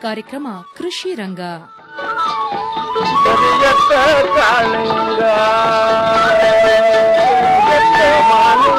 ಕಾರ್ಯಕ್ರಮ ಕೃಷಿ ರಂಗ ಕರಿಯತ್ತ ಕಾಳಿಂಗ ಕರಿಯತ್ತ ಮಾಲಿಂಗ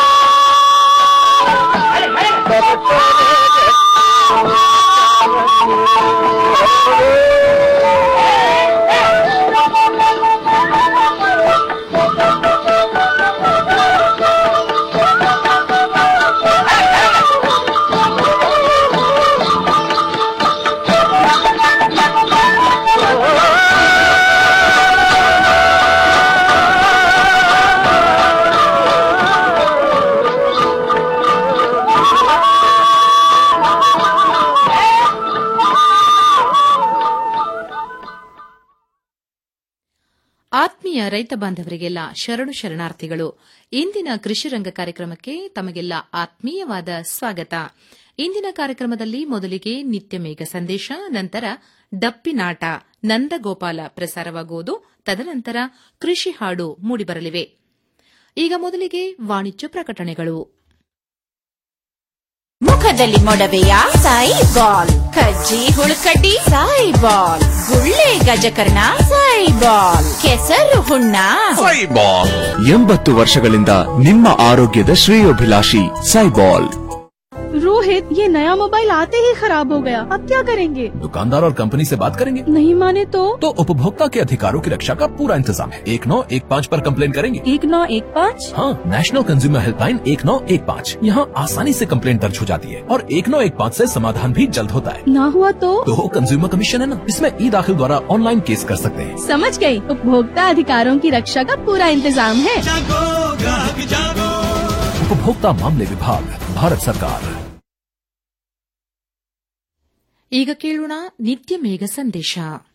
ಆತ್ಮೀಯ ರೈತ ಬಾಂಧವರಿಗೆಲ್ಲ ಶರಣು ಶರಣಾರ್ಥಿಗಳು ಇಂದಿನ ಕೃಷಿ ರಂಗ ಕಾರ್ಯಕ್ರಮಕ್ಕೆ ತಮಗೆಲ್ಲ ಆತ್ಮೀಯವಾದ ಸ್ವಾಗತ ಇಂದಿನ ಕಾರ್ಯಕ್ರಮದಲ್ಲಿ ಮೊದಲಿಗೆ ನಿತ್ಯ ಮೇಘ ಸಂದೇಶ ನಂತರ ಡಪ್ಪಿನಾಟ ನಂದಗೋಪಾಲ ಪ್ರಸಾರವಾಗುವುದು ತದನಂತರ ಕೃಷಿ ಹಾಡು ಮೂಡಿಬರಲಿವೆ ಈಗ ಮೊದಲಿಗೆ ವಾಣಿಜ್ಯ ಪ್ರಕಟಣೆಗಳು ಮುಖದಲ್ಲಿ ಮೊಡವೆಯ ಸಾಯಿ ಬಾಲ್ ಕಜ್ಜಿ ಹುಳುಕಡ್ಡಿ ಸಾಯಿ ಬಾಲ್ ಗುಳ್ಳೆ ಗಜಕರ್ಣ ಸಾಯಿ ಬಾಲ್ ಕೆಸರು ಹುಣ್ಣ ಸೈಬಾಲ್ ಎಂಬತ್ತು ವರ್ಷಗಳಿಂದ ನಿಮ್ಮ ಆರೋಗ್ಯದ ಶ್ರೇಯೋಭಿಲಾಷಿ ಸೈಬಾಲ್ रोहित ये नया मोबाइल आते ही खराब हो गया अब क्या करेंगे दुकानदार और कंपनी से बात करेंगे नहीं माने तो तो उपभोक्ता के अधिकारों की रक्षा का पूरा इंतजाम है एक नौ एक पाँच पर कंप्लेन करेंगे एक नौ एक पाँच हाँ नेशनल कंज्यूमर हेल्पलाइन एक नौ एक पाँच यहाँ आसानी से कंप्लेन दर्ज हो जाती है और एक नौ एक पाँच ऐसी समाधान भी जल्द होता है ना हुआ तो तो कंज्यूमर कमीशन है ना इसमें ई दाखिल द्वारा ऑनलाइन केस कर सकते हैं समझ गई उपभोक्ता अधिकारों की रक्षा का पूरा इंतजाम है उपभोक्ता मामले विभाग भारत सरकार ಈಗ ಕೇಳೋಣ ನಿತ್ಯ ಮೇಘ ಸಂದೇಶ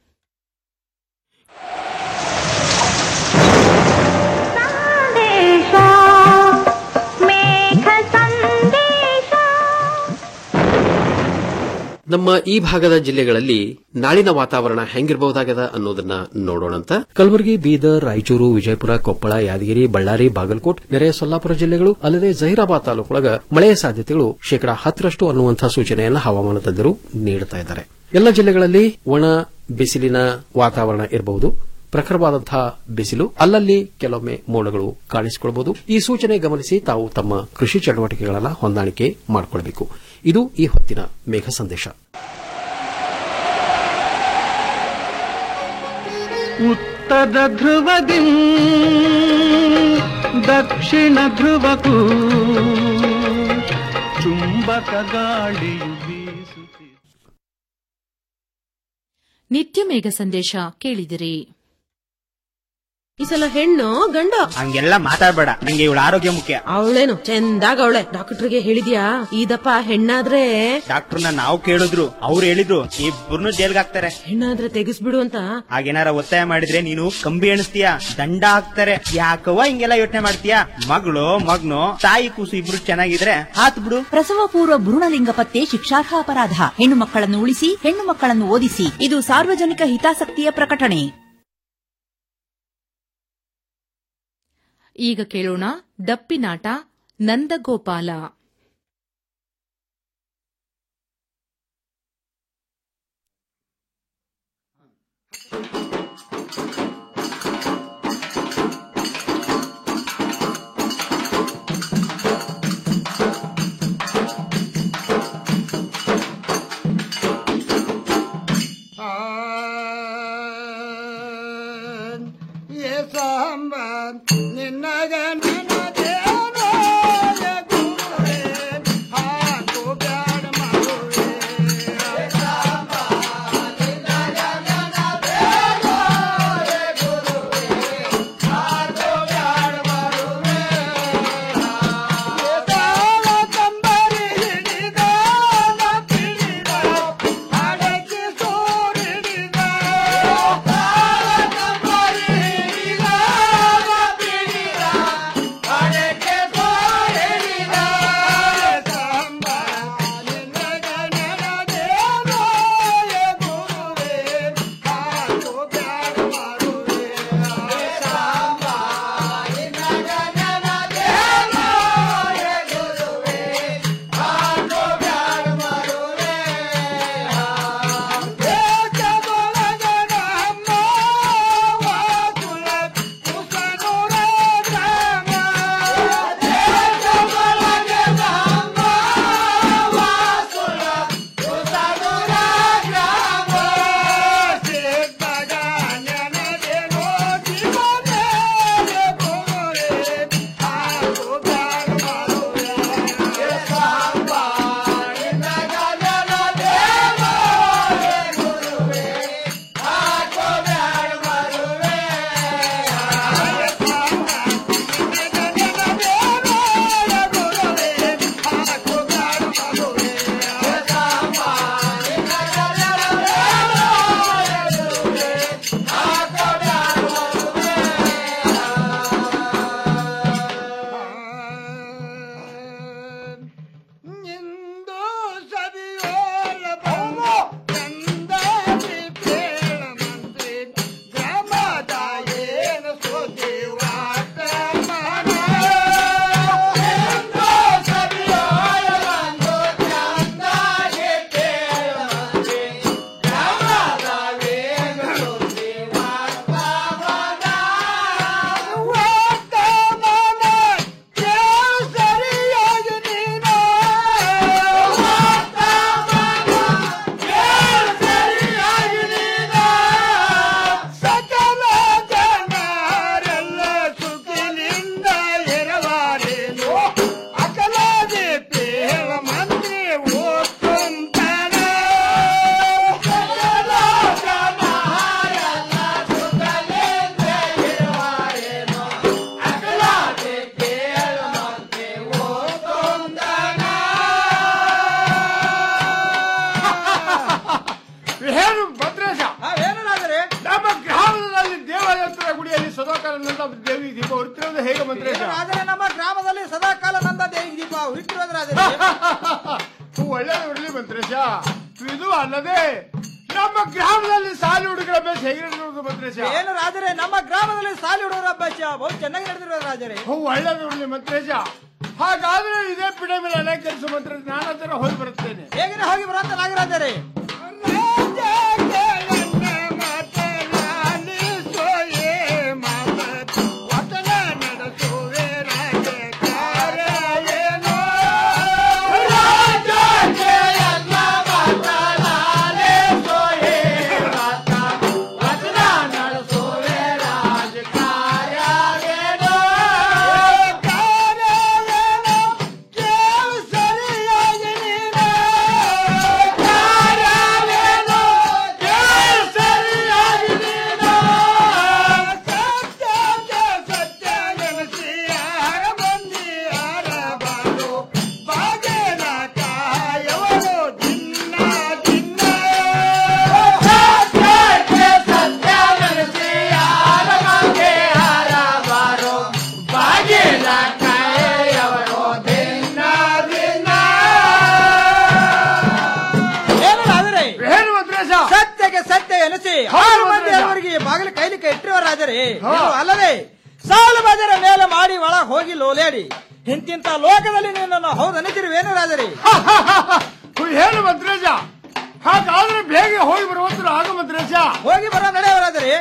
ನಮ್ಮ ಈ ಭಾಗದ ಜಿಲ್ಲೆಗಳಲ್ಲಿ ನಾಳಿನ ವಾತಾವರಣ ಹೆಂಗಿರಬಹುದಾಗದ ಅನ್ನೋದನ್ನ ನೋಡೋಣಂತ ಕಲಬುರಗಿ ಬೀದರ್ ರಾಯಚೂರು ವಿಜಯಪುರ ಕೊಪ್ಪಳ ಯಾದಗಿರಿ ಬಳ್ಳಾರಿ ಬಾಗಲಕೋಟ್ ನೆರೆಯ ಸೊಲ್ಲಾಪುರ ಜಿಲ್ಲೆಗಳು ಅಲ್ಲದೆ ಜಹೀರಾಬಾದ್ ತಾಲೂಕೊಳಗ ಮಳೆಯ ಸಾಧ್ಯತೆಗಳು ಶೇಕಡಾ ಹತ್ತರಷ್ಟು ಅನ್ನುವಂತಹ ಸೂಚನೆಯನ್ನು ಹವಾಮಾನ ತಜ್ಞರು ನೀಡುತ್ತಾ ಇದ್ದಾರೆ ಎಲ್ಲ ಜಿಲ್ಲೆಗಳಲ್ಲಿ ಒಣ ಬಿಸಿಲಿನ ವಾತಾವರಣ ಇರಬಹುದು ಪ್ರಖರವಾದಂತಹ ಬಿಸಿಲು ಅಲ್ಲಲ್ಲಿ ಕೆಲವೊಮ್ಮೆ ಮೋಡಗಳು ಕಾಣಿಸಿಕೊಳ್ಳಬಹುದು ಈ ಸೂಚನೆ ಗಮನಿಸಿ ತಾವು ತಮ್ಮ ಕೃಷಿ ಚಟುವಟಿಕೆಗಳನ್ನು ಹೊಂದಾಣಿಕೆ ಮಾಡಿಕೊಳ್ಳಬೇಕು ಇದು ಈ ಹೊತ್ತಿನ ಮೇಘ ಸಂದೇಶ ಉತ್ತರ ಧ್ರುವದಿ ದಕ್ಷಿಣ ಧ್ರುವಕ್ಕೂ ಚುಂಬಕ ಗಾಳಿಯು ಬೀಸುತ್ತಿದೆ ನಿತ್ಯ ಮೇಘ ಸಂದೇಶ ಕೇಳಿದಿರಿ ಈ ಸಲ ಹೆಣ್ಣು ಗಂಡು ಹಂಗೆಲ್ಲ ಮಾತಾಡ್ಬೇಡ ನಂಗೆ ಇವಳ ಆರೋಗ್ಯ ಮುಖ್ಯ ಅವಳೇನು ಚಂದಾಗ ಅವಳೆ ಡಾಕ್ಟರ್ಗೆ ಹೇಳಿದ್ಯಾ ಇದಪ್ಪ ಹೆಣ್ಣಾದ್ರೆ ಡಾಕ್ಟರ್ನ ನಾವು ಕೇಳಿದ್ರು ಅವ್ರು ಹೇಳಿದ್ರು ಇಬ್ಬರನ್ನು ಜೈಲ್ಗೆ ಹಾಕ್ತಾರೆ ಹೆಣ್ಣಾದ್ರೆ ತೆಗಿಸ್ಬಿಡು ಅಂತ ಹಾಗೇನಾರ ಒತ್ತಾಯ ಮಾಡಿದ್ರೆ ನೀನು ಕಂಬಿ ಎಣಿಸ್ತೀಯ ದಂಡ ಹಾಕ್ತಾರೆ ಯಾಕವ್ವ ಹಿಂಗೆಲ್ಲ ಯೋಚನೆ ಮಾಡ್ತೀಯ ಮಗಳು ಮಗ್ನು ತಾಯಿ ಕೂಸು ಇಬ್ರು ಚೆನ್ನಾಗಿದ್ರೆ ಹಾತ್ ಬಿಡು ಪ್ರಸವ ಪೂರ್ವ ಭ್ರೂಣಲಿಂಗ ಪತ್ತೆ ಶಿಕ್ಷಾರ್ಹ ಅಪರಾಧ ಹೆಣ್ಣು ಮಕ್ಕಳನ್ನು ಉಳಿಸಿ ಹೆಣ್ಣು ಮಕ್ಕಳನ್ನು ಓದಿಸಿ ಇದು ಸಾರ್ವಜನಿಕ ಹಿತಾಸಕ್ತಿಯ ಪ್ರಕಟಣೆ ಈಗ ಕೇಳೋಣ ಡಪ್ಪಿನಾಟ ನಂದಗೋಪಾಲ ಏ ಸಾಂಬ ನಿನ್ನಗ ನನಗೇನೋ ಗುರುರೇ ಏನು ಭದ್ರೇಶ ಏನಾದ್ರೆ ನಮ್ಮ ಗ್ರಾಮದಲ್ಲಿ ದೇವಾಲಯದ ಗುಡಿಯಲ್ಲಿ ಸದಾಕಾಲನಂದ ದೇವಿ ದೀಪ ಉರಿತಿರೋದು ಹೇಗೆ ಮಂತ್ರೇಶ ಆದರೆ ನಮ್ಮ ಗ್ರಾಮದಲ್ಲಿ ಸದಾಕಾಲ ನಂದ ದೇವಿ ದೀಪ ಉರಿತಿರೋದ್ರಾದ್ರೆ ಒಳ್ಳೆಯದು ಇರಲಿ ಮಂತ್ರೇಶ ಇದು ಅಲ್ಲದೆ ನಮ್ಮ ಗ್ರಾಮದಲ್ಲಿ ಸಾಲು ಹುಡುಗರ ಬೇಸ್ ಹೇಗೆ ನಡೆದಿರೋದು ಮಂತ್ರೇಶ ಏನು ರಾಜರೇ ನಮ್ಮ ಗ್ರಾಮದಲ್ಲಿ ಸಾಲಿ ಹುಡುಗರ ಅಭ್ಯಾಸ ಬಹು ಚೆನ್ನಾಗಿ ನಡೆದಿರೋದು ರಾಜರೇ ಹೋ ಒಳ್ಳೆಯದು ಇರಲಿ ಮಂತ್ರೇಶ ಹಾಗಾದ್ರೆ ಇದೇ ಪಿಡೆ ಮೇಲೆ ಅಲಂಕರಿಸು ಮಂತ್ರ ನಾನು ಹತ್ರ ಹೋಗಿ ಬರುತ್ತೇನೆ ಹೇಗೆ ಹೋಗಿ ಬರುವಂತ ನಾಗರಾಜರೇ ಏನಾದ್ರೆ ಏನು ಮಂತ್ರೇಶ ಸತ್ಯಕ್ಕೆ ಸತ್ಯ ಎನಿಸಿ ಹೌದು ಆರು ಮಂದಿ ಮಂತ್ರೇಶ. ಅವರಿಗೆ ಬಾಗಿಲು ಕೈಲಿಕ್ಕೆ ಇಟ್ಟಿರುವ ರಾಜರೇ ಇದು ಅಲ್ಲದೆ ಸಾಲು ಬಜರ ಮೇಲೆ ಮಾಡಿ ಒಳ ಹೋಗಿ ಲೋಲೇಡಿ ಇಂತಿಂತ ಲೋಕದಲ್ಲಿ ನಿನ್ನನ್ನು ಹೌದು ಅನಿತಿರುವೇನು ರಾಜರೇ ಏನು ಮಂತ್ರೇಶ ಹಾಗಾದ್ರೆ ಬೇಗ ಹೋಗಿ ಬರುವಂತ ಆಗ ಮಂತ್ರೇಶ ಹೋಗಿ ಬರೋ ನಡೆಯವರಾದರೆ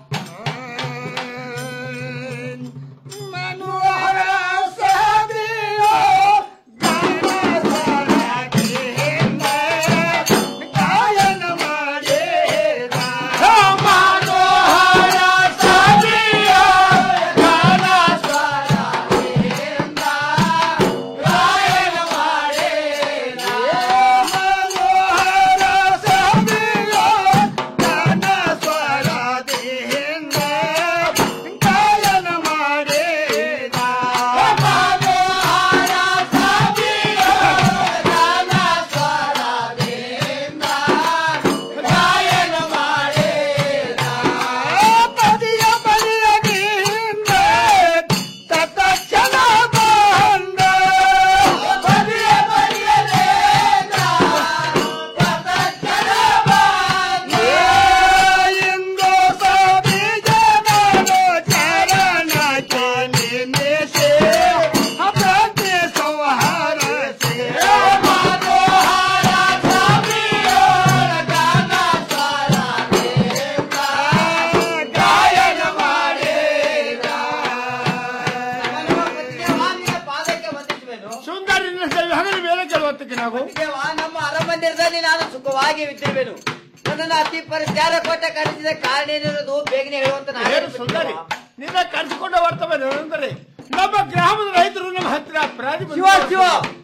ಸುಂದರಿ ಹಗಲು ಮೇಲೆ ಕೇಳುವಂತಕ್ಕೆ ನಾವು ನಮ್ಮ ಅರಮಂದಿರದಲ್ಲಿ ನಾನು ಸುಖವಾಗಿ ವಿದ್ದಿರುವೆನು ನನ್ನನ್ನು ಅತಿ ಪರಿಚಾರ ಕೊಟ್ಟ ಕರೆಸಿದ ಕಾರಣ ಏನಿರೋದು ಬೇಗನೆ ಹೇಳುವಂತ ನಾನು ಏನು ಸುಂದರಿ ನಿನ್ನ ಕರೆಸಿಕೊಂಡ ವರ್ತಮಾನ ಅಂದರೆ ನಮ್ಮ ಗ್ರಾಮದ ರೈತರು ನಮ್ಮ ಹತ್ತಿರ ಅಪರಾಧಿ ಶಿವ ಶಿವ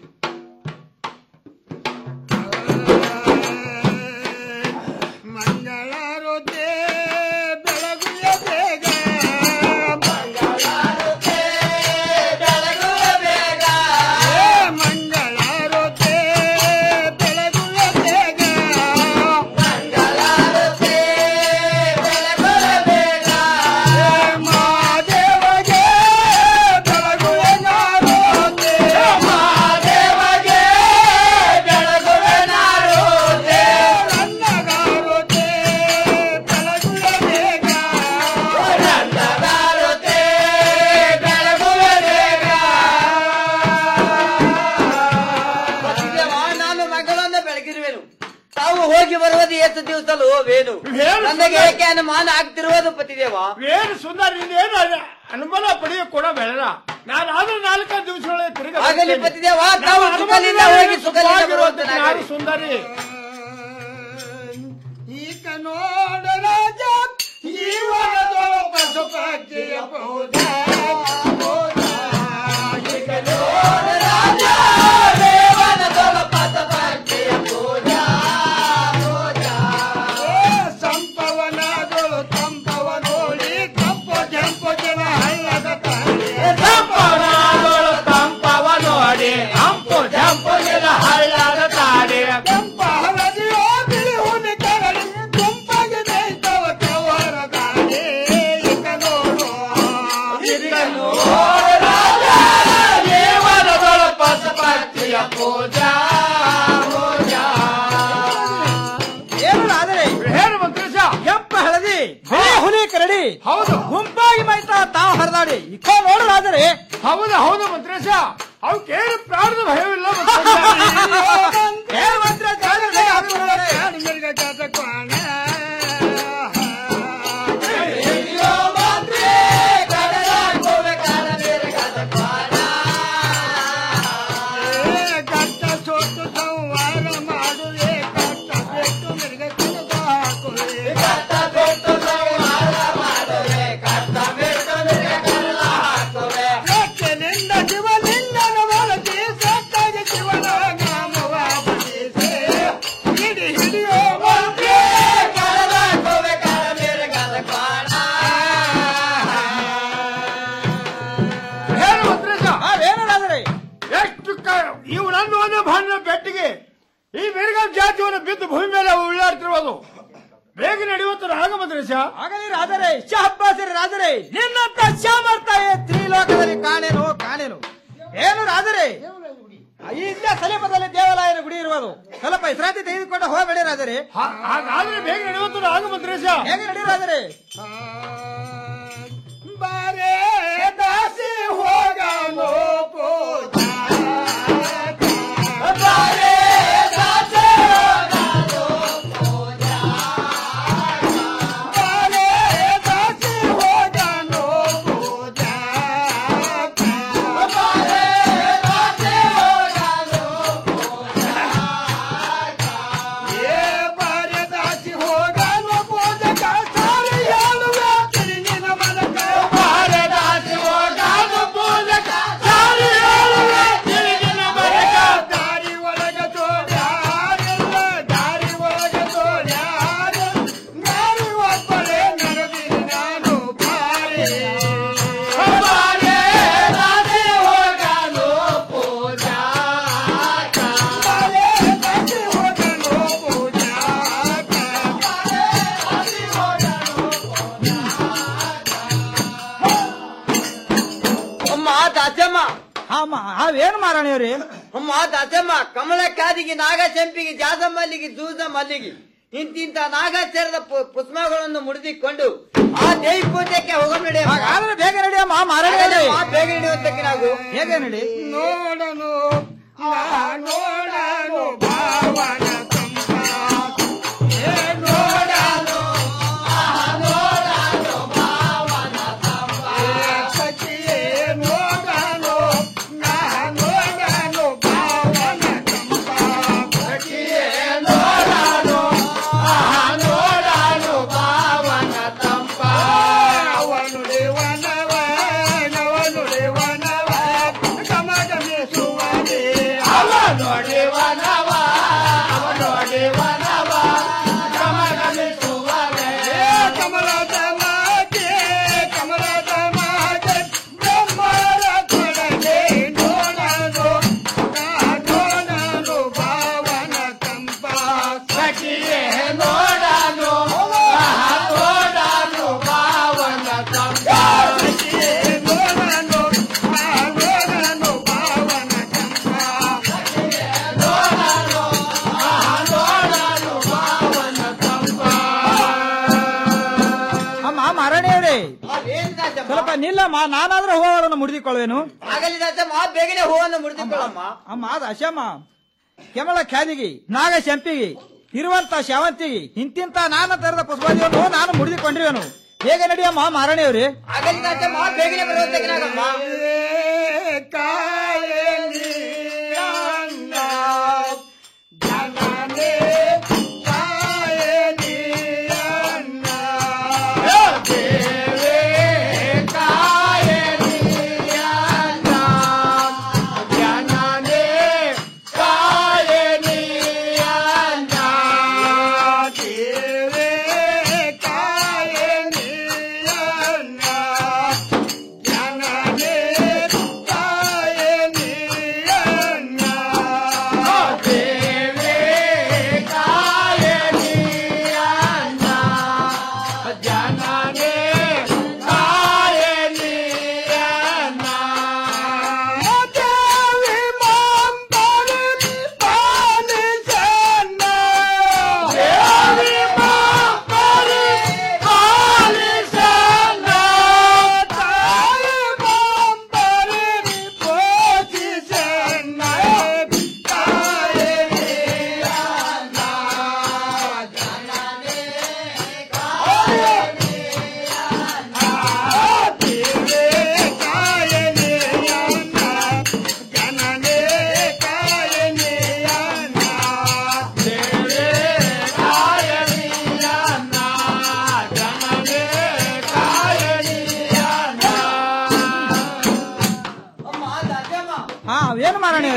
ಪತಿದೇವ, ನಾನು ಮಗಳನ್ನ ಬೆಳಗಿರುವೆನು ತಾವು ಹೋಗಿ ಬರುವುದು ಎಷ್ಟು ದಿವಸಲು ವೇನು ನನಗೆ ಏಕೆ ಅನುಮಾನ ಆಗ್ತಿರುವುದು ಪತಿದೇವ ಏನು ಸುಂದರಿ ನೀನೇನು ಅನ- ಅನುಮಾನ ಪಡೆಯ ಕೂಡ ಬೇಡ ನಾನು ಆದ್ರೆ ನಾಲ್ಕೈದು ದಿವಸಗಳೇ ತಿರುಗಿ ಆಗಲಿ ಬರ್ತೇನೆ. ಪತಿದೇವ, ನಮ್ಮ ತಾವು ಅನುಮಾನ ಸುಖದಿಂದ ಮೇಲೆ ಹೋಗಿ ಸುಖದಿಂದ ಸುಖವಾಗಿರುವಂತ ಬರುವಂತೆ ನಾನು ನಾಗರಿ. ಸುಂದರಿ ಈಕ ನೋಡ ರಾಜ ಜೀವನದೊಳ ಪಶು ಪಕ್ಷಿಯ ಪೂಜ ಸಂಪವನಗಳು ತಂಪವ ನೋಡಿ ಕಪ್ಪು ಕೆಂಪು ಜನ ಹಳ್ಳದ ಸಂಪವನಗಳು ತಂಪವ ನೋಡಿ ಹಂಪು ಜಂಪು ಜನ ಹಳ್ಳದ ತಾಡಿ ಕೆಂಪ ಹಳದಿಯೋ ಬಿಳಿ ಹುಲಿ ಕರಡಿ ಹೌದು ಗುಂಪಾಗಿ ಮೈತಾ ತಾವು ಹರಿದಾಡಿ ಇಕ್ಕೋ ನೋಡಲಾದರೆ ಹೌದು ಹೌದು ಮಂತ್ರೇಶ ಅವಕ್ಕೇನು ಪ್ರಾಣದ ಭಯವಿಲ್ಲ ಎಷ್ಟು ಕ- ಇವು ನನ್ನ ಒಂದು ಭಾಂಡ ಬೆಟ್ಟಿಗೆ ಈ ಮಿರ್ಗಂ ಜಾತಿಯನ್ನು ಬಿದ್ದು ಭೂಮಿ ಮೇಲೆ ಉಳ್ಳಾಡ್ತಿರುವುದು ಬೇಗ ನಡೆಯುವಂತ ರಾಗ ಮಂತ್ರೇಶ ಆಗಲಿ ರಾಜರೇ ಶಹಬ್ಬಾಸರಿ ರಾಜರೇ ನಿನ್ನಂತ ಸಾಮರ್ಥ್ಯ ತ್ರಿಲೋಕದಲ್ಲಿ ಕಾಣೇನು ಕಾಣೇನು ಏನು ರಾಜರೇ ಇಲ್ಲೇ ಸಲೀಪದಲ್ಲಿ ದೇವಾಲಯನ ಗುಡಿ ಇರುವುದು ಸ್ವಲ್ಪ ವಿಶ್ರಾಂತಿ ತೆಗೆದುಕೊಂಡು ಹೋಗಬೇಡಿ ರಾಜರೇ ಹಾಗಾದ್ರೆ ಬೇಗ ನಡೆಯುವಂತ ರಾಗ ಮಂತ್ರೇಶ ಹೇಗೆ ನಡಿ ರಾಜರೇ ಬಾರೇ ದಾಸಿ ಹೋಗಲು ಬಾರೇ ದಾಸಿ ಹೋಗಲು ಬಾರೇ ದಾಸಿ ಹೋಗಲು ಬಾರೇ ದಾಸಿ ಹೋಗಲು ಏ ಬಾರೇ ದಾಸಿ ಹೋಗಲು ಪೂಜಕ ಸಾರಿ ಹೇಳುವೆ ತಿರುಗಿನ ಮನಕ ಬಾರೇ ದಾಸಿ ಹೋಗಲು ಪೂಜಕ ಸಾರಿ ಹೇಳುವೆ ತಿರುಗಿನ ಮನಕ ದಾರಿ ಒಳಗ ತೋರ್ಯಾರಿಲ್ಲ ದಾರಿ ಒಳಗ ತೋರ್ಯಾರಿಲ್ಲ ದಾರಿ ಒಬ್ಬಳೆ ನಡೆದಿರಿ ನಾನು ಬಾರೇ ಬಾರೇ ದಾಸಿ ಹೋಗಲು ಪೂಜಾ ಬಾರೇ ದಾಸಿ ಹೋಗಲು ಪೂಜಾ ಅಮ್ಮ ದಾಸಮ್ಮ ಅಮ್ಮ ಅವೇನು ಮಾರಾಣಿಯವ್ರಿ ಅಮ್ಮ ದಾಸಮ್ಮ ಕಮಲ ಕಾದಿಗೆ ನಾಗ ಚಂಪಿಗೆ ಜಾದ ಮಲ್ಲಿಗೆ ದೂದ ಮಲ್ಲಿಗೆ ಇಂತಿಂತ ನಾಗಾಚಾರದ ಪು- ಪುಷ್ಪಗಳನ್ನು ಮುಡಿದಿಕೊಂಡು ಆ ದೇವಿ ಪೂಜೆಗೆ ಹೋಗೋಣ ನಡಿ ಅಮ್ಮ. ಹಾಗಾದ್ರೆ ಬೇಗ ನಡಿಯಮ್ಮ ಮಾರಾಣಿ ಅಮ್ಮ, ಬೇಗ ನಡೆಯುವಂತಕ್ಕೆ ನಾವು ಹೇಗೆ ನಡಿ ನೋಡನು ಆ ನೋಡನು ಭಾವನ ತಂಪ ಏ ನೋಡನು ಆ ನೋಡನು ಭಾವನ ತಂಪ ಏ ಸಖಿಯೇ ನೋಡನು ನಾ ನೋಡನು ಭಾವನ ತಂಪ ಸಖಿಯೇ ನೋಡನು ಆ ನೋಡನು ಭಾವನ ತಂಪ ಅವನು ದೇವನವ ಅವನು ದೇವನವ ಗಮಗಮಿಸುವನೆ ಅವನು ದೇವನವ ಅವನು ದೇವನವ ಗಮಗಮಿಸುವನೆ ಕಮಲದ ಮಾತೆ ಕಮಲದ ಮಾತೆ ಬ್ರಹ್ಮರ ಕೊಡಗೆ ನೋಡನು ನಾ ನೋಡನು ಭಾವನ ತಂಪ ಸಖಿಯೇ ನೋಡನು ಆ ನೋಡನು ಭಾವನ ತಂಪ ಸಖಿಯೇ ನೋಡನು ಆ ನೋಡನು ಭಾವನ ತಂಪ ಸಖಿಯೇ ನೋಡನು ಆ ನೋಡನು ಭಾವನ ತಂಪ ಅಮ್ಮ ಮಾರಾಣಿಯವ್ರಿ ಅದೇನ್ ದಾಸಮ್ಮ? ಸ್ವಲ್ಪ ನಿಲ್ಲಮ್ಮ ನಾನಾದ್ರೂ ಹೂವನ್ನು ಮುಡಿದುಕೊಳ್ಳುವೆನು ಆಗಲಿ ದಾಸಮ್ಮ ಬೇಗನೆ ಹೂವನ್ನು ಮುಡಿದುಕೊಳ್ಳಮ್ಮ ಅಮ್ಮ ದಶಮ್ಮ ಕೆಮಳ ಖ್ಯಾದಿಗೆ ನಾಗ ಶಂಪಿಗೆ ಇರುವಂತ ಶಾವಂತಿಗೆ ಇಂತಿಂತ ನಾನಾ ತರದ ಪುಷ್ಪಾದಿಯನ್ನು ನಾನು ಮುಡಿದುಕೊಂಡಿರುವೆನು ಹೇಗೆ ನಡಿಯಮ್ಮ ಮಾರಾಣಿಯವ್ರಿ ಆಗಲಿ ದಾಸಮ್ಮ ಬೇಗನೆ ಬರುವಂತಕ್ಕೆ ನಾಗಮ್ಮ ಕಾಯೇ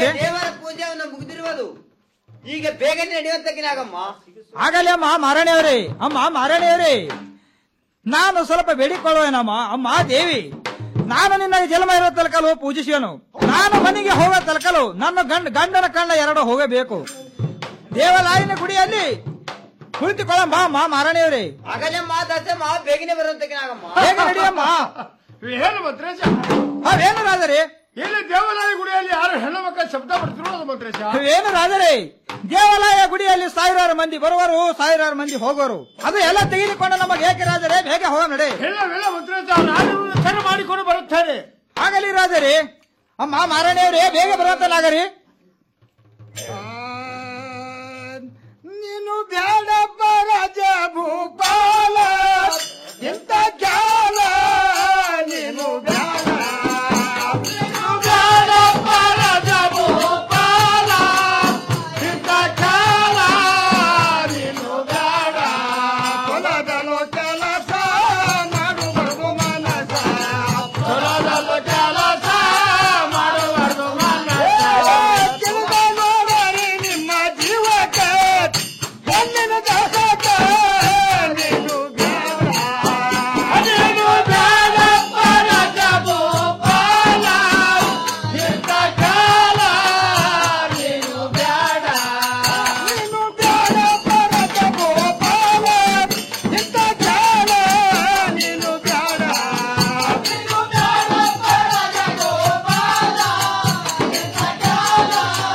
ರಾಜರೇ ದೇವರ ಪೂಜೆಯನ್ನು ಮುಗಿದಿರುವುದು ಈಗ ಬೇಗನೆ ನಡೆಯುವಂತಕ್ಕಿನಾಗಮ್ಮ ಆಗಲೇ ಅಮ್ಮ ಮಾರಾಣಿಯವರೇ ಅಮ್ಮ ಮಾರಾಣಿಯವರೇ ನಾನು ಸ್ವಲ್ಪ ಬೇಡಿಕೊಳ್ಳುವೇನಮ್ಮ ಅಮ್ಮ ದೇವಿ ನಾನು ನಿನ್ನ ಜನ್ಮ ಇರುವ ತಲಕಲು ಪೂಜಿಸುವನು ನಾನು ಮನೆಗೆ ಹೋಗೋ ತಲಕಲು ನನ್ನ ಗಂಡ ಗಂಡನ ಕಣ್ಣ ಎರಡು ಹೋಗಬೇಕು ದೇವಾಲಯನ ಗುಡಿಯಲ್ಲಿ ಕುಳಿತುಕೊಳ್ಳಮ್ಮ ಅಮ್ಮ ಮಾರಾಣಿಯವರೇ ಆಗಲಮ್ಮ ದಸಮ್ಮ ಬೇಗನೆ ಬರುವಂತಕ್ಕಿನಾಗಮ್ಮ ಹೇಗೆ ನಡಿಯಮ್ಮ ಏನು ಮಂತ್ರೇಶ ಅವೇನು ರಾಜರೇ ಇಲ್ಲಿ ದೇವಾಲಯ ಗುಡಿಯಲ್ಲಿ ಯಾರು ಹೆಣ್ಣು ಮಕ್ಕಳ ಶಬ್ದ ಬರ್ತಿರೋದು ಮಂತ್ರೇಶ ಏನು ರಾಜರೇ ದೇವಾಲಯ ಗುಡಿಯಲ್ಲಿ ಸಾವಿರಾರು ಮಂದಿ ಬರುವರು ಸಾವಿರಾರು ಮಂದಿ ಹೋಗೋರು ಅದು ಎಲ್ಲ ತೆಗೆದುಕೊಂಡು ನಮಗೆ ಏಕೆ ರಾಜರೇ ಬೇಗ ಹೋಗ ನಡೆ ಇಲ್ಲ ಇಲ್ಲ ಮಂತ್ರೇಶ ನಾನು ಸರಿ ಮಾಡಿಕೊಂಡು ಬರುತ್ತೇನೆ ಆಗಲಿ ರಾಜರೇ ಅಮ್ಮ ಮಾರಾಣಿಯವರೇ ಬೇಗ ಬರುವಂತನಾಗರಿ ನೀನು ಬ್ಯಾಡಪ್ಪ ರಾಜ ಭೂಪಾಲ ಎಂತ ಜ್ಞಾನ ನೀನು ಬ್ಯಾಡ ನೀನು ಬ್ಯಾಡಪ್ಪ ರಾಜ ಭೂಪಾಲ ಎಂತ ಜ್ಞಾನ ನೀನು ಬ್ಯಾಡ ಹೊಲದಲ್ಲೋ ಕೆಲಸ ಮಾಡುವುದು ಮನಸ ಹೊಲದಲ್ಲೋ ಕೆಲಸ ಮಾಡುವುದು ಮನಸ ಕೆಲಸ ನೋಡರಿ ನಿಮ್ಮ ಜೀವಕ್ಕೆ ಹೆಣ್ಣಿನ ದಾಸಕ್ಕೆ ನೀನು ಬ್ಯಾಡ ನೀನು ಬ್ಯಾಡಪ್ಪ ರಾಜ ಭೂಪಾಲ ಇಂಥ ಕಾಲ ನೀನು ಬ್ಯಾಡ ನೀನು ಬ್ಯಾಡಪ್ಪ ರಾಜ ಭೂಪಾಲ ಇಂಥ ಕಾಲ ನೀನು ಬ್ಯಾಡ ನೀನು ಬ್ಯಾಡಪ್ಪ ರಾಜ ಭೂಪಾಲ ಇಂಥ ಕಾಲ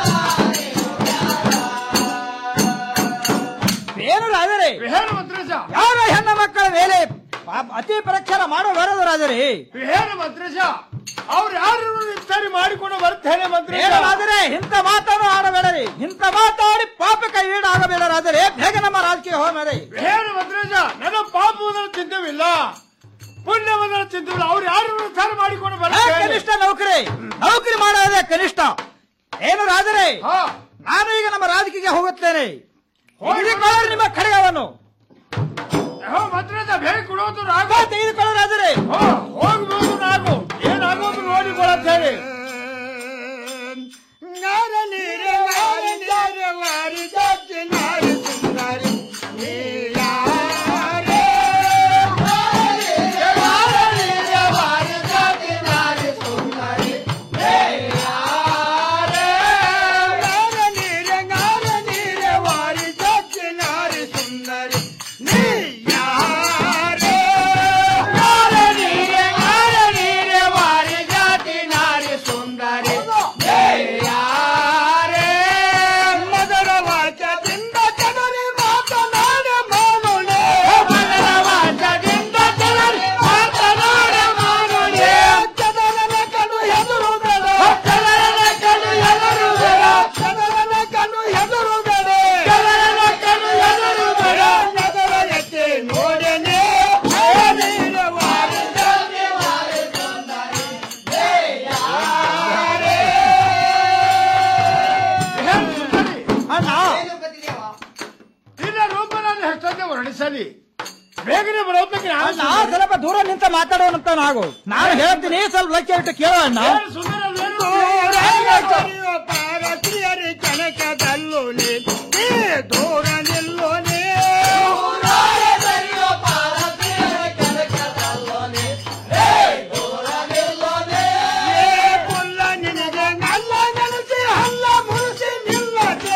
ಏನು ರಾಜರೇ ಏನು ಮಂತ್ರೇಶ ಯಾರ ಹೆಣ್ಣ ಮಕ್ಕಳ ಮೇಲೆ ಪಾಪ ಅತಿ ಪರೀಕ್ಷೆ ಮಾಡೋ ಬರೋದು ರಾಜರೇ ಏನು ಮಂತ್ರೇಶ ಅವ್ರು ಯಾರು ಸರಿ ಮಾಡಿಕೊಂಡು ಬರ್ತೇನೆ ಮಂತ್ರೇಶ ಏನು ರಾಜರೇ ಇಂಥ ಮಾತನ್ನು ಆಡಬೇಡರಿ ಇಂಥ ಮಾತಾಡಿ ಪಾಪಕ್ಕೆ ಈಡಾಗಬೇಡ ರಾಜರೇ ಬೇಗ ನಮ್ಮ ರಾಜಕೀಯ ಹೋಗಬೇಡಿ ಏನು ಮಂತ್ರೇಶ ನನ್ನ ಪಾಪವನ್ನು ಚಿಂತವಿಲ್ಲ ಪುಣ್ಯವನ್ನು ಚಿಂತವಿಲ್ಲ ಅವ್ರು ಯಾರು ಸರಿ ಮಾಡಿಕೊಂಡು ಏ, ಬರ್ತೇನೆ ಕನಿಷ್ಠ ನೌಕರಿ ನೌಕರಿ ಮಾಡೋದೇ ಕನಿಷ್ಠ ಏನು ರಾಜರೇ ನಾನು ಈಗ ನಮ್ಮ ರಾಜಕೀಯ ಹೋಗುತ್ತೇನೆ ತೆಗೆದುಕೊಳ್ಳಿ ನಿಮ್ಮ ಖಡ್ಗವನ್ನು ಹೋ, ಮಂತ್ರೇಶ ಬೇಗ ಕೊಡೋದು ರಾಗ ಬಾ, ತೆಗೆದುಕೊಳ್ಳಿ ರಾಜರೇ ಹೋಗ್ಬೋದು ನಾವು ಏನಾಗೋದು ನೋಡಿಕೊಳ್ಳುತ್ತೇನೆ ಅಣ್ಣ ನಿನ್ನ ರೂಪದಲ್ಲಿ ಹೆಚ್ಚಂತೆ ವರ್ಣಿಸಲಿ ಬೇಗನೆ ಬರೋದಕ್ಕೆ ಅಣ್ಣ ಸ್ವಲ್ಪ ದೂರ ನಿಂತ ಮಾತಾಡೋಣಂತ ನಾವು ನಾನು ಹೇಳ್ತೀನಿ ಸ್ವಲ್ಪ ಲಕ್ಷ್ಯ ಇಟ್ಟು ಕೇಳೋ ಅಣ್ಣ ಕನಕದಲ್ಲೂ ದೂರ ನಿಲ್ಲೋನೆ ನಿನಗೆ ನಲ್ಲ ನೆನೆಸಿ ಹಲ್ಲ ಮುರಿಸಿ ನಿಲ್ಲದೆ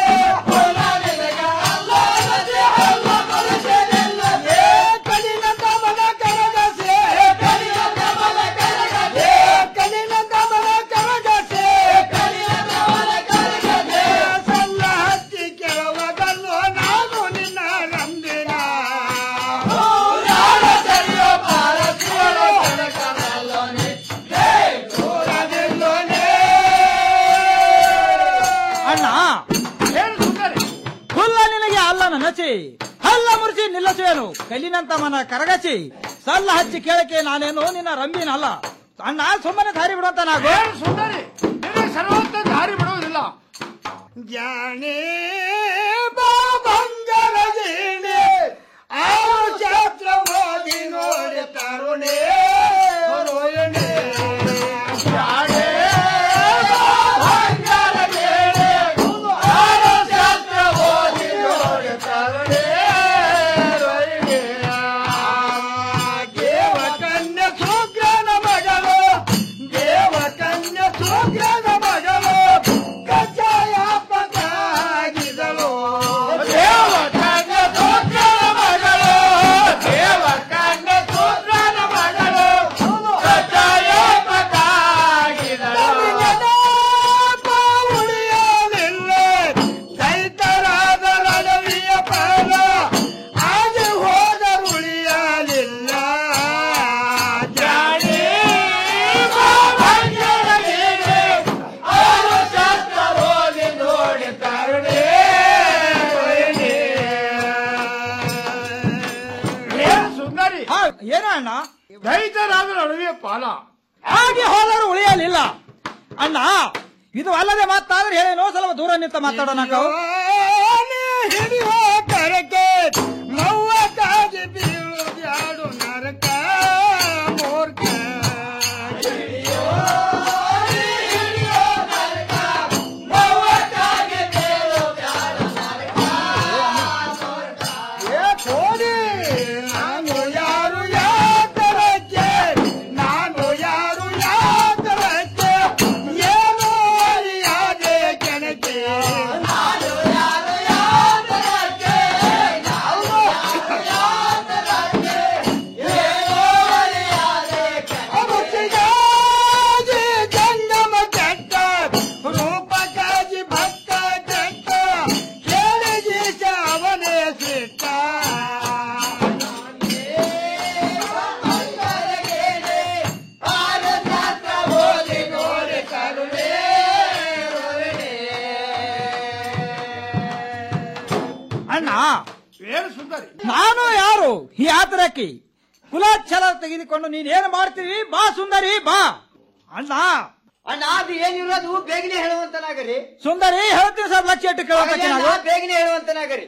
ಕಲಿನ ಕಮಲ ಕರಗಸೆ ಕಲಿನ ಕಮಲ ಕರಗಸೆ ಕಲಿನ ಕಮಲ ಕರಗಸೆ ಕಲಿನ ಕಮಲ ಕರಗಸೆ ಸಲ್ಲ ಹತ್ತಿ ಕೆಲವದಲ್ಲೋ ನಾನು ನಿನ್ನ ನಂಬಿನ ಸರಿಯೋ ಭಾರತೀಯರು ಕನಕದಲ್ಲೋನೆ ದೂರದಿಲ್ಲೋನೆ ಅಣ್ಣ ಹುಲ್ಲ ನಿನಗೆ ಅಲ್ಲ ನಚಿ ಹಲ್ಲ ಮುರಿಸಿ ನಿಲ್ಲಸುವೇನು ಕಲ್ಲಿನಂತ ಮನ ಕರಗಚಿ ಸಲ್ಲ ಹಚ್ಚಿ ಕೇಳಕ್ಕೆ ನಾನೇನು ನಿನ್ನ ರಂಬಿನಲ್ಲ ಅಣ್ಣ ಸುಮ್ಮನೆ ದಾರಿ ಬಿಡುವಂತ ನಾವು ಸುಂದರಿ ನಿನಗೆ ಸರ್ವತ್ರ ದಾರಿ ಬಿಡುವುದಿಲ್ಲ ಜ್ಞಾನೇ ಬಾಬಂಗರ ಜೀಣೆ ಆ ಛಾತ್ರ ಓದಿ ನೋಡಿ ತರುಣೇ ರೋಹಿಣಿ ಜ್ಞಾನೇ ಬಾಬಂಗರ ಜೀಣೆ ಏನೋ ಅಣ್ಣ ರೈತರಾದ್ರೆ ಅಡವಿಯ ಪಾಲ ಹಾಗೆ ಹೋದರೂ ಉಳಿಯಲಿಲ್ಲ ಅಣ್ಣ ಇದು ಅಲ್ಲದೆ ಮಾತಾದ್ರೆ ಹೇಳೇನೋ ಸ್ವಲ್ಪ ದೂರ ನಿಂತ ಮಾತಾಡೋಣ ನಾವು ಹಿಡಿಯುವ ಕರಕೆ ಮೌವಕ್ಕಾಗಿ ಬೀಳುವುದ್ಯಾಡು ನರಕ ಮೂರ್ಖ ಏ ಕೋಡಿ ನಾನು ಯಾರು ಯಾತರಕ್ಕೆ ನಾನು ಯಾರು ಯಾತರಕ್ಕೆ ಏನು ಅರಿಯಾದೆ ಕೆಣಕೆ ನಾನು ಯಾರು ಯಾತರಕ್ಕೆ ನಾನು ಯಾತರಕ್ಕೆ ಏನು ಅರಿಯಾದೆ ಕೆಣಕೆ ಜಂಗಮ ಕೆಟ್ಟ ರೂಪಕಾಜಿ ಭಕ್ತ ಕೆಟ್ಟ ಕೇಳಿದಿ ಅವನೇ ಸಿಟ್ಟ ಅಣ್ಣ ಏನು ಸುಂದರಿ ನಾನು ಯಾರು ಈ ಆತರಕ್ಕೆ ಕುಲಾಚ್ಛಲ ತೆಗೆದುಕೊಂಡು ನೀನೇನು ಮಾಡ್ತೀವಿ ಬಾ ಸುಂದರಿ ಬಾ ಅಣ್ಣ ಅಣ್ಣ ಅದು ಏನಿರೋದು ಬೇಗನೆ ಹೇಳುವಂತನಾಗರಿ ಸುಂದರಿ ಹೇಳ್ತೀನಿ ಸರ್ ಲಕ್ಷ ಇಟ್ಟು ಕೇಳೋದಕ್ಕೆ ಅಣ್ಣ, ನಾನು ಬೇಗನೆ ಹೇಳುವಂತನಾಗರಿ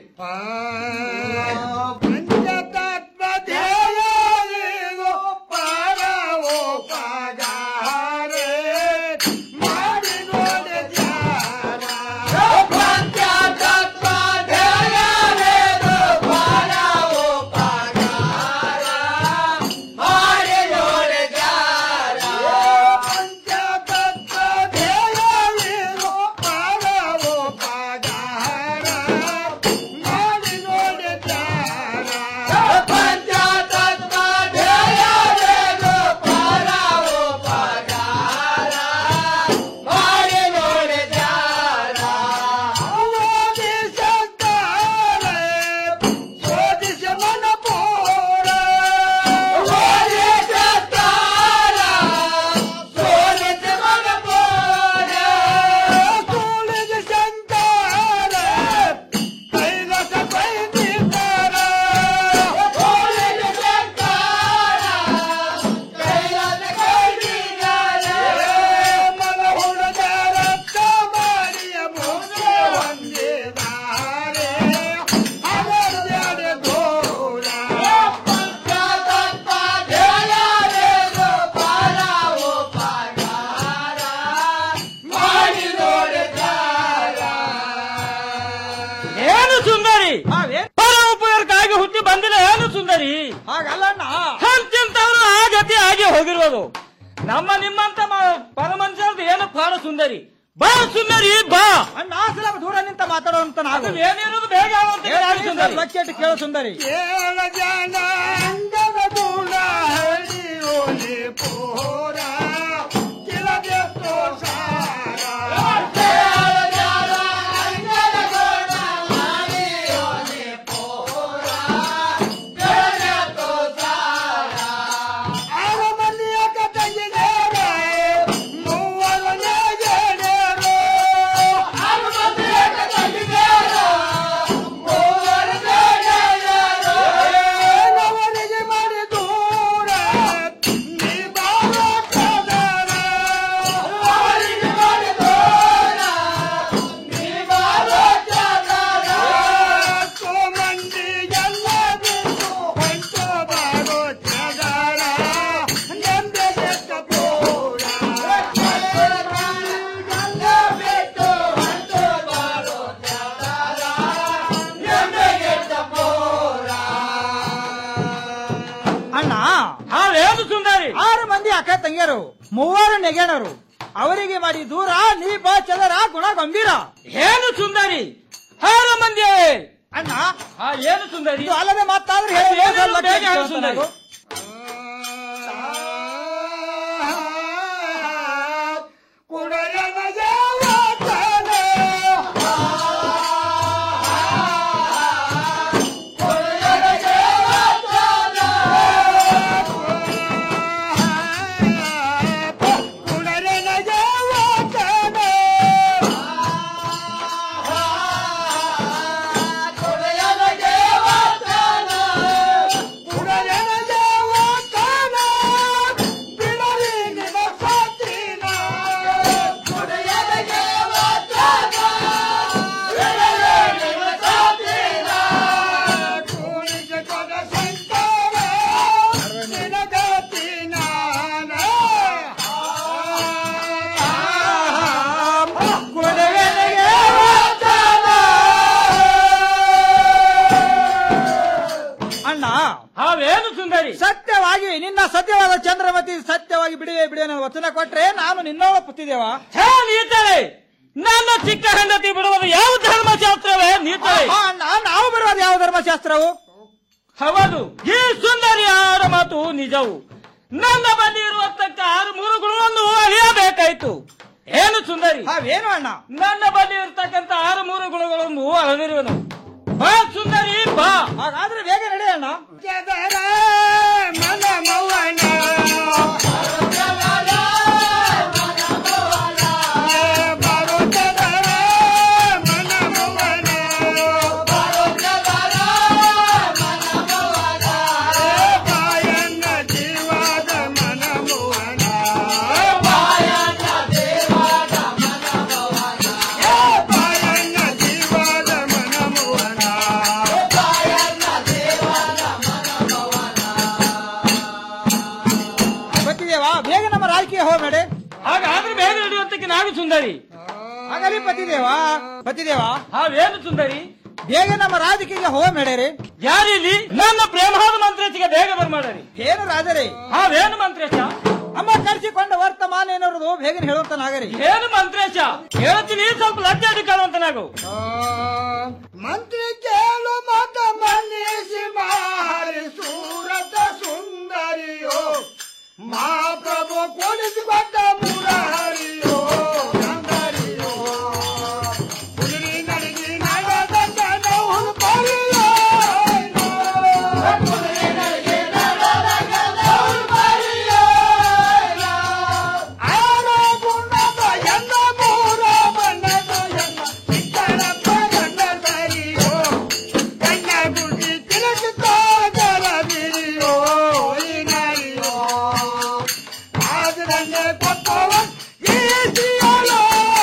ಪಂಚತತ್ವ ಧ್ಯೇಯೋ ಪಾರವೋ ಪಾಗಾರೆ ಮಾಡಿ ನೋಡಿ ಧ್ಯಾನ ಪಂಚತತ್ವ ಧ್ಯೇಯೋ ಪಾರವೋ ಪಾಗಾರ ಮಾಡಿ ನೋಡಿ ಧ್ಯಾನ ಪಂಚತತ್ವ ಧ್ಯೇಯೋ ಪಾರವೋ ಪಾಗಾರ ಮಾಡಿ ನೋಡಿ ಧ್ಯಾನ ಪಂಚತತ್ವ ಧ್ಯೇಯೋ ಪಾರವೋ ಪಾಗಾರ ಮಾಡಿ ನೋಡಿ ಧ್ಯಾನ ಓದಿ ಸಂತಾನ ಶೋಧಿಸ ಮನ ಪೋರ ಓದಿ ಸಂತಾನ ಶೋಧಿಸ ಮನ ಪೋರ ಸೋಲಿದ ಸಂತಾನ ಕೈಲಾಸ ಬೈದಿದ್ದಾರ ಸೋಲಿದ ಸಂತಾನ ಕೈಲಾಸ ಬೈದಿದ್ದಾರ ಮನ ಹುಡುಗ ರಕ್ತ ಮಾಡಿಯ ಮುಖ್ಯ ಹೊಂದಿದ್ದಾರೆ ಅವರ್ಯಾಡೆ ದೂರ ಪಂಚತತ್ವ ಧ್ಯೇಯವೇನು ಪಾರವೋ ಪಾಗಾರ ಮಾಡಿ ನೋಡಿದಾರ ಏನು ಸುಂದರಿ ಪರ ಉಪಯೋಗಕ್ಕಾಗಿ ಹುಟ್ಟಿ ಬಂದಿಲ್ಲ ಏನು ಸುಂದರಿ ಹಾಗಲ್ಲಣ್ಣ ಅಂತಿಂತವ್ರು ಆ ಗತಿ ಆಗಿ ಹೋಗಿರೋದು ನಮ್ಮ ನಿಮ್ಮಂತ ಮ- ಪರಮನುಷ್ಯರದ್ದು ಏನು ಪಾಡ ಸುಂದರಿ ಬಾ ಸುಂದರಿ ಬಾ ಅಣ್ಣ ಸ್ವಲ್ಪ ದೂರ ನಿಂತ ಮಾತಾಡುವಂತ ನಾವು ಏನಿರೋದು ಬೇಗ ಲಕ್ಷ ಇಟ್ಟು ಕೇಳೋ ಸುಂದರಿ ಏಳ ಜನ ಅಂಗದ ಗುಣ ಹರಿಯೋಲಿ ಪೋರ ಕಿಲದೆ ತೋಸಾರ ಏಳ ಜನ ಅಂಗದ ಗುಣ ಹರಿಯೋಲಿ ಪೋರ ಕಿಲದೆ ತೋಸಾರ ಆರ ಮಂದಿಯ ಕತೆಗಿನೇರ ಮೂವರನೇ ಜೇಡೇರು ಆರ ಮಂದಿಯ ಕತೆಗಿನೇರ ಮೂವರನೇ ಜೇಡೇರು ನವನಿಗೆ ಮಾಡಿ ದೂರ ನೀ ಬಾರೋ ಕದರ ನವನಿಗೆ ಮಾಡಿ ದೂರ ನೀ ಬಾರೋ ಕದರ ಕೋಮಂದಿ ಎಲ್ಲ ಬಿಟ್ಟು ಹೊಂಟು ಬಾರೋ ಜಗರ ನೆಂದೆ ಬೆಟ್ಟ ಪೂರ ಎಲ್ಲ ಬಿಟ್ಟು ಹೊಂಟು ಬಾರೋ ಜಗರ ನೆಂದೆ ಬೆಟ್ಟ ಪೂರ ಅಣ್ಣ ಹಾವೇನು ಸುಂದರಿ ಆರು ಮಂದಿ ಅಕ್ಕ ತಂಗಿಯರು ಮೂವರು ನೆಗೆಣರು ಅವರಿಗೆ ಮಾಡಿ ದೂರ ನೀ ಬಾ ಚದರ ಗುಣ ಗಂಭೀರ ಏನು ಸುಂದರಿ ಆರು ಮಂದಿ ಅಣ್ಣ ಏನು ಸುಂದರಿ ಇದು ಅಲ್ಲದೆ ಮಾತಾದ್ರೆ ಹೇಳಿ ಏನೇನು ಬೇಗ ಹೇಳು ಸುಂದರಿ ಸುಂದರಿ. ಕುಡಲನ ಯಾವತ್ತನ ಕುಡಲನ ಯಾವತ್ತನ ಕುಡಲನ ಯಾವತ್ತನ ಕುಡಲನ ಯಾವತ್ತನ ಕುಡಲನ ಅವೇನು ಸುಂದರಿ ಸತ್ಯವಾಗಿ ನಿನ್ನ ಸತ್ಯವಾದ ಚಂದ್ರಮತಿ ಸತ್ಯವಾಗಿ ಬಿಡುವೆ ಬಿಡುವೆ ನನ್ನ ವಚನ ಕೊಟ್ರೆ ನಾನು ನಿನ್ನೋಳ ಪುತ್ತಿದೇವ ನೀತಳೆ ನನ್ನ ಚಿಕ್ಕ ಹೆಂಡತಿ ಬಿಡುವುದು ಯಾವ ಧರ್ಮಶಾಸ್ತ್ರವೇ ನೀತಳೆ ನಾವು ಬಿಡುವುದು ಯಾವ ಧರ್ಮಶಾಸ್ತ್ರವು ಹೌದು ಈ ಸುಂದರಿಯಾರ ಮಾತು ನಿಜವು ನನ್ನ ಬಳಿ ಇರುವತ್ತಕ್ಕ ಆರು ಮೂರು ಗುಣವನ್ನು ಅಳಿಯಬೇಕಾಯ್ತು ಏನು ಸುಂದರಿ ಏನು ಅಣ್ಣ ನನ್ನ ಬಳಿ ಇರ್ತಕ್ಕಂಥ ಆರು ಮೂರು ಗುಣಗಳನ್ನು ಅಳದಿರುವನು ಬಾ ಸುಂದರಿ ಬಾ ಹಾಗಾದ್ರೆ ಬೇಗ ನಡೆಯೋಣ ಗೊತ್ತಿದೇವಾ ಬೇಗ ನಮ್ಮ ರಾಜಕೀಯ ಹೋಗ ನಡೆ ಹಾಗಾದ್ರೆ ಬೇಗ ನಡೆಯುವಂತಕ್ಕೆ ನಾವು ಸುಂದರಿ ಆಗಲಿ ಪತಿದೇವಾ ಪತಿದೇವಾ ಹಾವೇನು ಸುಂದರಿ ಬೇಗ ನಮ್ಮ ರಾಜಕೀಯ ಹೋಗ ನಡೆರಿ ಯಾರಿಲ್ಲಿ ನನ್ನ ಪ್ರೇಮಹಾದ ಮಂತ್ರೇಚಿಗೆ ಬೇಗ ಬರ್ಮಾಡರಿ ಏನು ರಾಜರೇ ಹಾವೇನು ಮಂತ್ರೇಶ ಅಮ್ಮ ಕರೆಸಿಕೊಂಡ ವರ್ತಮಾನ ಏನಿರೋದು ಬೇಗ ಹೇಳುವಂತನಾಗರಿ ಏನು ಮಂತ್ರೇಶ ಹೇಳ್ತೀನಿ ಸ್ವಲ್ಪ ಲಜ್ಜೆ ಕಾಣುವಂತನಾಗು ಮಂತ್ರಿ ಕೇಳು ಮತ ಮನ್ನಿಸಿ ಮಾರಿ ಸೂರತ ಸುಂದರಿಯೋ ಮಹಾಪ್ರಭು ಕೊಡಿಸಿಕೊಟ್ಟ ಮುರಾರಿಯೋ ಸುಂದರಿಯೋ ಕುದುರೆ ನಡಿಗೆ ನಡೆದಂತ ನೋವು ಬರಿಯೋ ಕುದುರೆ ನಡಿಗೆ ನಡೆದಂತ ನೋವು ಬರಿಯೋ ಆರ ಗುಣದ ಎಂದ ಮೂರ ಬಣ್ಣದ ಎಂದ ಚಿಕ್ಕನಪ್ಪ ಗಂಡ ಸರಿಯೋ ಗಂಡ ಗುಡಿ ತಿರುಗುತ್ತಾ ಜಲದಿರಿಯೋ ಈ ನಾಯಿಯೋ ಆದ ನನ್ನ ಕೊಟ್ಟವ ಈ ದಿಯಲೋ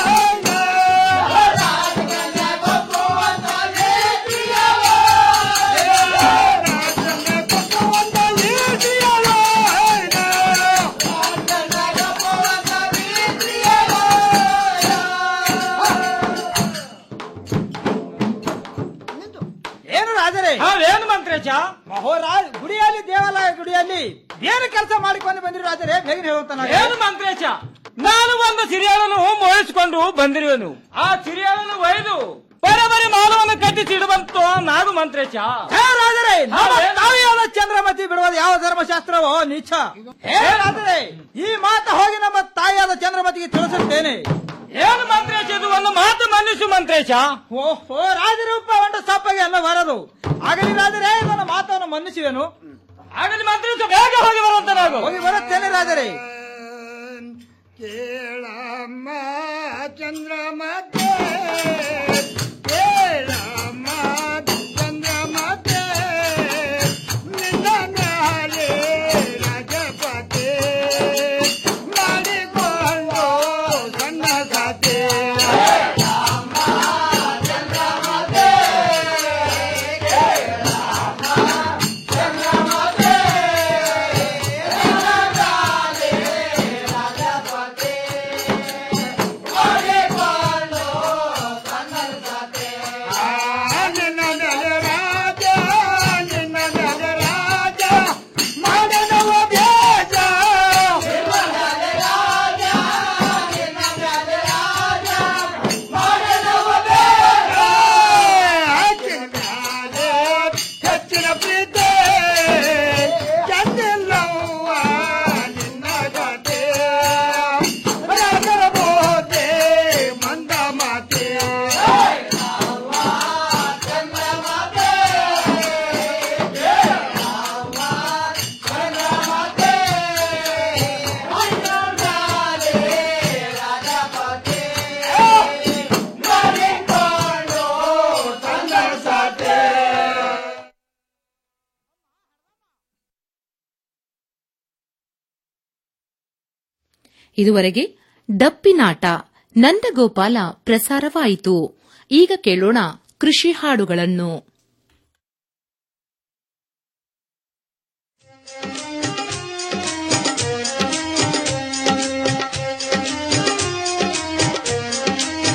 ಏನು ರಾಜರೇ ಏನು ಮಂತ್ರೇಶ ಮಹೋರಾಜ್ ಗುಡಿಯಲ್ಲಿ ದೇವಾಲಯ ಗುಡಿಯಲ್ಲಿ ಏನು ಕೆಲಸ ಮಾಡಿಕೊಂಡು ಬಂದಿರಿ ರಾಜರೇ ಬೇಗ ಹೇಳುವಂತ ಏನು ಮಂತ್ರೇಶ ನಾನು ಒಂದು ಸಿರಿಯಾಳನ್ನು ಮೋಹಿಸಿಕೊಂಡು ಬಂದಿರುವೆನು ಆ ಸಿರಿಯಾಳನ್ನು ಒಯ್ದು ಬರಬರಿ ಮಾನವನ್ನು ಕಟ್ಟಿಸಿಡುವಂತ ನಾಗು ಮಂತ್ರೇಶ ರಾಜರೇ ತಾವಿಯಾದ ಚಂದ್ರಮತಿ ಬಿಡುವುದು ಯಾವ ಧರ್ಮಶಾಸ್ತ್ರವೋ ನೀಚ ಹೇ ರಾಜರೇ ಈ ಮಾತು ಹೋಗಿ ನಮ್ಮ ತಾಯಿಯಾದ ಚಂದ್ರಮತಿಗೆ ತಿಳಿಸುತ್ತೇನೆ ಏನು ಮಂತ್ರೇಶ ಇದು ಒಂದು ಮಾತು ಮನ್ನಿಸು ಮಂತ್ರೇಶ ಓಹೋ ರಾಜರೂಪ ಒಂದು ಸಪ್ಪಗೆ ಎಲ್ಲ ಬರದು ಆಗಲಿ ರಾಜರೇ ನನ್ನ ಮಾತನ್ನು ಮನ್ನಿಸುವೆನು ಆಗಲಿ ಮಂತ್ರೇಶ ಬೇಗ ಹೋಗಿ ಬರುವಂತ ನಾವು ಹೋಗಿ ಬರುತ್ತೇನೆ ರಾಜರೇ ಕೇಳಮ್ಮ ಚಂದ್ರಮತೆ ಕೇಳಮ್ಮ ಚಂದ್ರಮತೆ ನಿನ್ನ ಮ್ಯಾಲೆ ರಾಜಪತೆ ಮಾಡಿಕೊಂಡು ಸಣ್ಣ ಕತೆ ನಿನ್ನ ಮೇಲೆ ರಾಜ ನಿನ್ನ ಮೇಲೆ ರಾಜ ಮಾಡನವ ಬೇಜ ಹೆಚ್ಚಿನ ಪ್ರೀತಿ ಚಂದಿಲ್ಲವ್ವ ನಿನ್ನ ಗತೆ ರಾಜರ ಬೋತೆ ಮಂದ ಮಾತೆ ಇದುವರೆಗೆ ಡಪ್ಪಿನಾಟ ನಂದಗೋಪಾಲ ಪ್ರಸಾರವಾಯಿತು ಈಗ ಕೇಳೋಣ ಕೃಷಿ ಹಾಡುಗಳನ್ನು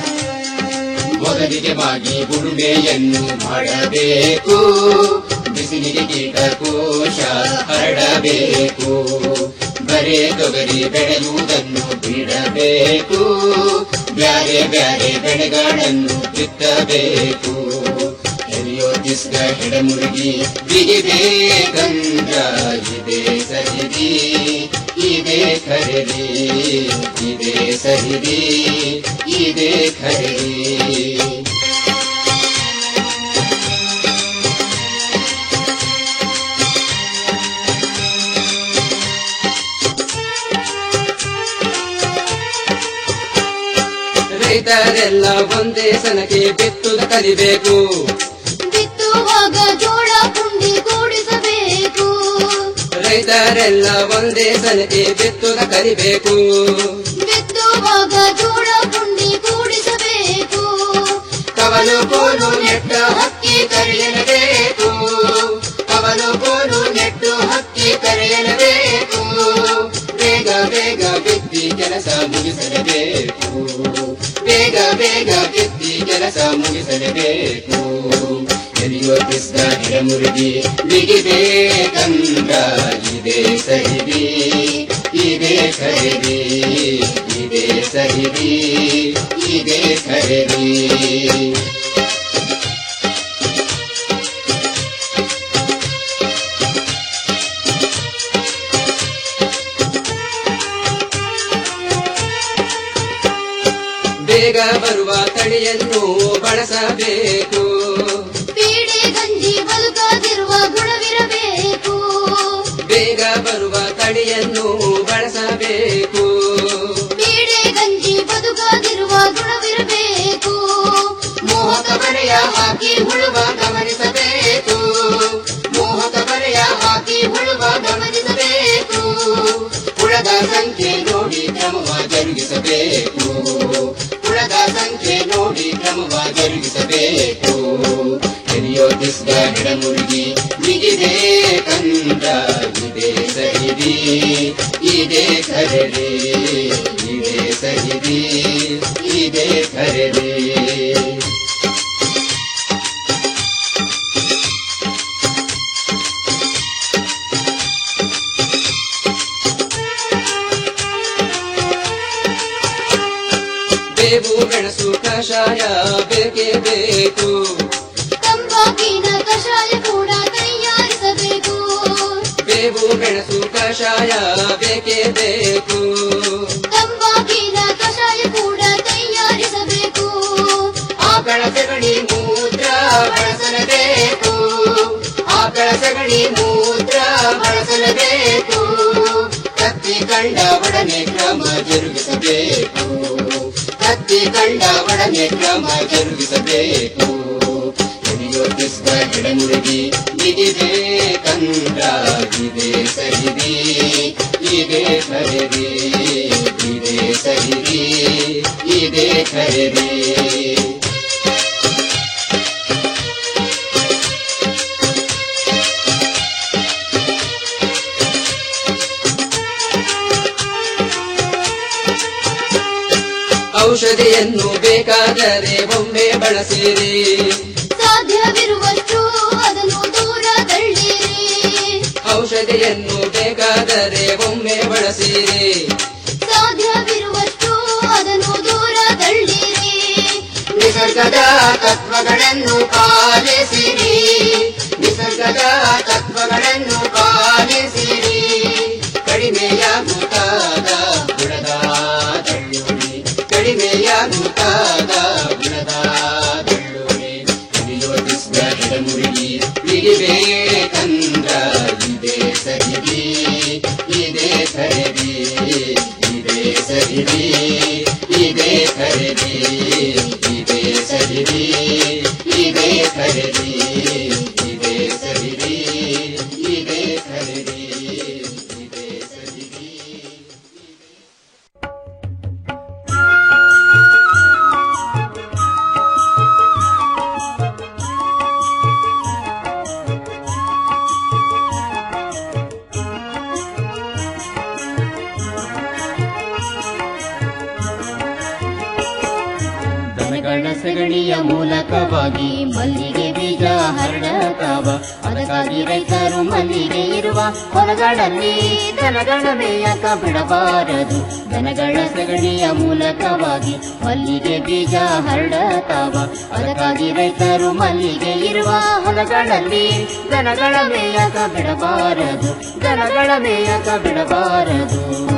ಮೊದಲಿಗೆ ಮಾಗಿ ಉಳುಮೆಯನ್ನು ಮಾಡಬೇಕು ಬಿಸಿ ಬಿಸಿಲಿಗೆ ಕೀಟಕೋಶ ಹರಡಬೇಕು ಬರೇ ತೊಗರಿ ಬೆಳೆಯುವುದನ್ನು ಬಿಡಬೇಕು ಬ್ಯಾರೆ ಬ್ಯಾರೆ ಬೆಳೆಗಳನ್ನು ಬಿತ್ತಬೇಕು ಹೆರಿಯೋದಿಸ್ಗ ಹೆಡಮುರುಗಿ ಬಿಗಿಬೇಕಂದ್ರ ಇದೇ ಸರಿದಿ ಇದೇ ಖರೀದಿ ಇದೇ ಸರಿದಿ ಇದೇ ಖರೀದಿ ರೈತರೆಲ್ಲ ಒಂದೇ ಸನಕ್ಕೆ ಬಿತ್ತುದ ಕಲಿಬೇಕು ಬಿತ್ತುವಾಗ ಜೋಳ ಪುಂಡಿ ಕೂಡಿಸಬೇಕು ರೈತರೆಲ್ಲ ಒಂದೇ ಸನಕ್ಕೆ ಬಿತ್ತುದ ಕಲಿಬೇಕು ಬಿತ್ತುವಾಗ ಜೋಳ ಪುಂಡಿ ಕೂಡಿಸಬೇಕು ಕವಲು ಕೋಲು ನೆಟ್ಟ ಹಕ್ಕಿ ಕರೆಯಲೇಬೇಕು ಕವಲು ಕೋಲು ನೆಟ್ಟು ಹಕ್ಕಿ ಕರೆಯಲೇಬೇಕು ಬೇಗ ಬೇಗ ಬಿತ್ತಿ ಕೆಲಸ ಮುಗಿಸಲೇಬೇಕು ಬೇಗ ಬೇಗ ಬಿತ್ತಿ ಕೆಲಸ ಮುಗಿಸಲೇಬೇಕು ಎರಿಯೋ ಕಿಸ್ಕ ಹಿರಮುರುಗಿ ಬಿಗಿಬೇಕಂದ್ರ ಇದೇ ಸಹಿದಿ ಇದೇ ಖರೀದಿ ಇದೇ ಸಹಿದಿ ಇದೇ ಖರೀದಿ ಬೇಗ ಬರುವ ತಳಿಯನ್ನು ಬಳಸಬೇಕು ಪೀಡೆ ಗಂಜಿ ಬದುಕದಿರುವ ಗುಣವಿರಬೇಕು ಬೇಗ ಬರುವ ತಳಿಯನ್ನು ಬಳಸಬೇಕು ಪೀಡೆ ಗಂಜಿ ಬದುಕದಿರುವ ಗುಣವಿರಬೇಕು ಮೋಹಕ ಬರೆಯ ಹಾಕಿ ಹುಳುವ ಗಮನಿಸಬೇಕು ಮೋಹಕ ಬರೆಯ ಹಾಕಿ ಹುಳುವ ಗಮನಿಸಬೇಕು ಹುಳದ ಸಂಖ್ಯೆ ನೋಡಿ ಕ್ರಮವ ಜರುಗಿಸಬೇಕು ಹುಳದ ಸಂಖ್ಯೆ ನೋಡಿ ಕ್ರಮವ ಜರುಗಿಸಬೇಕು ಹಿರಿಯೋ ದಿಸ್ಗ ಹಿಡಮುರುಗಿ ಬಿಗಿದೆ ಕಂದ ಇದೇ ಸಹಿದಿ ಇದೇ ಖರೀದಿ ಇದೇ ಸಹಿದಿ ಇದೇ ಖರೀದಿ ಬೇವು ಮೆಣಸು ಕಷಾಯ ಬೇಕೇ ಬೇಕು ತಂಬಾಕಿನ ಕಷಾಯ ಕೂಡ ತಯಾರಿಸಬೇಕು ಬೇವು ಮೆಣಸು ಕಷಾಯ ಬೇಕೇ ಬೇಕು ತಂಬಾಕಿನ ಕಷಾಯ ಕೂಡ ತಯಾರಿಸಬೇಕು ಆಕಳ ಸಗಣಿ ಮೂತ್ರ ಬಳಸಲೇಬೇಕು ಆಕಳ ಸಗಣಿ ಮೂತ್ರ ಬಳಸಲೇಬೇಕು ಕತ್ತಿ ಕಂಡ ಒಡನೆ ಕ್ರಮ ಜರುಗಿಸಬೇಕು ಕತ್ತಿ ಕಂಡ ಒಡನೆ ಕ್ರಮ ಜರುಗಿಸಬೇಕು ಹಿರಿಯೋ ಕಿಸ್ಕ ಹಿಡಮುರುಗಿ ಬಿಗಿಬೇಕಂದ್ರ ಇದೇ ಸಹಿದಿ ಇದೇ ಖರೀದಿ ಇದೇ ಸಹಿದಿ ಇದೇ ಖರೀದಿ ಔಷಧಿಯನ್ನು ಬೇಕಾದರೆ ಒಮ್ಮೆ ಬಳಸಿರಿ ಸಾಧ್ಯವಿರುವಷ್ಟು ಅದನ್ನು ದೂರ ತಳ್ಳಿರಿ ಔಷಧಿಯನ್ನು ಬೇಕಾದರೆ ಒಮ್ಮೆ ಬಳಸಿರಿ ಸಾಧ್ಯವಿರುವಷ್ಟು ಅದನ್ನು ದೂರ ತಳ್ಳಿರಿ ನಿಸರ್ಗದ ತತ್ವಗಳನ್ನು ಪಾಲಿಸಿರಿ ನಿಸರ್ಗದ ತತ್ವಗಳನ್ನು ಪಾಲಿಸಿರಿ ಕಡಿಮೆಯಾಗುತ್ತಾದ ಗುಣದ ತಳ್ಳುರಿ ಕಡಿಮೆಯಾಗುತ್ತಾದ ಗುಣದ ತಳ್ಳುರಿ ಹಿರಿಯೋದಿಸ್ಗ ಹಿಡಮುರುಗಿ ಬಿಡಿಬೇಕಂದ್ರ ಇದೇ ಸಹಿದಿ ಇದೇ ಖರೀದಿ ಇದೇ ಸಹಿದಿ ಇದೇ ಖರೀದಿ ಇದೇ ಸಹಿದಿ ಇದೇ ಖರೀದಿ ಇದೇ ಸಹಿದಿ ಇದೇ ಖರೀದಿ ಇದೇ ಸಹಿದಿ ದನಗಳ ಸಗಣಿಯ ಮೂಲಕವಾಗಿ ಮಲ್ಲಿಗೆ ಬೀಜ ಹರಡತಾವ ಅದ ಅದಕ್ಕಾಗಿ ರೈತರು ಮಲ್ಲಿಗೆ ಇರುವ ಹೊಲಗಳಲ್ಲಿ ದನಗಳ ಮೇಯಕ ಬಿಡಬಾರದು ದನಗಳ ಸಗಣಿಯ ಮೂಲಕವಾಗಿ ಮಲ್ಲಿಗೆ ಬೀಜ ಹರಡತಾವ ಅದಕ್ಕಾಗಿ ರೈತರು ಮಲ್ಲಿಗೆ ಇರುವ ಹೊಲಗಳಲ್ಲಿ ದನಗಳ ಮೇಯಕ ಬಿಡಬಾರದು ದನಗಳ ಮೇಯಕ ಬಿಡಬಾರದು